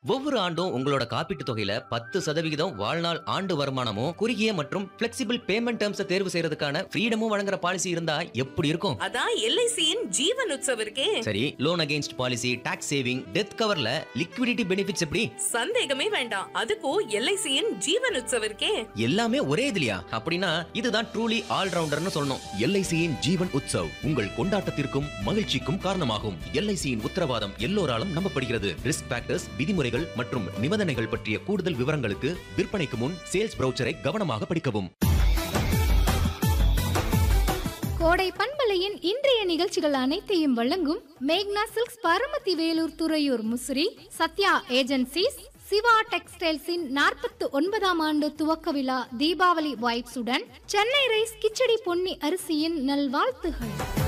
ஒவ்வொரு ஆண்டும் உங்களோட காப்பீட்டு தொகையில பத்து சதவிகிதம் வாழ்நாள் ஆண்டு வருமானமும் குறுகிய மற்றும் பிளெக்சிபிள் பேமெண்ட் டேர்ம்ஸ் தேர்வு செய்யறதுக்கான ஃப்ரீடமும் வழங்குற பாலிசி இருந்தா எப்படி இருக்கும் அதான் எல்ஐசியின் ஜீவன் உற்சவ் இருக்கே சரி loan against policy tax saving death கவர்ல லிக்விடிட்டி பெனிஃபிட்ஸ் எப்படி சந்தேகமே வேண்டாம் அதுக்கும் எல்ஐசியின் ஜீவன் உற்சவ் இருக்கே எல்லாமே ஒரே இதுலயா அப்படின்னா இதுதான் ட்ரூலி ஆல்ரவுண்டர்னு சொல்லணும் எல்ஐசியின் ஜீவன் உற்சவ் உங்கள் கொண்டாட்டத்திற்கும் மகிழ்ச்சிக்கும் காரணமாகும் எல்ஐசியின் உத்தரவாதம் எல்லோராலும் நம்பப்படுகிறது ரிஸ்க் ஃபேக்டர்ஸ் விதிமுறைகள் மற்றும் நிபந்தனைகள் பற்றிய கூடுதல் விவரங்களுக்கு விற்பனைக்கு முன் சேல்ஸ் ப்ரௌச்சரை கவனமாக படிக்கவும் கோடை பண்பலையின் இன்றைய நிகழ்ச்சிகள் அனைத்தையும் வழங்கும் மேக்னா சில்க்ஸ் பரமத்தி வேலூர் துறையூர் முசிறி சத்யா ஏஜென்சிஸ் சிவா டெக்ஸ்டைல்ஸின் நாற்பத்து ஒன்பதாம் ஆண்டு துவக்க விழா தீபாவளி வைப்ஸுடன் சென்னை ரைஸ் கிச்சடி பொன்னி அரிசியின் நல்வாழ்த்துகள்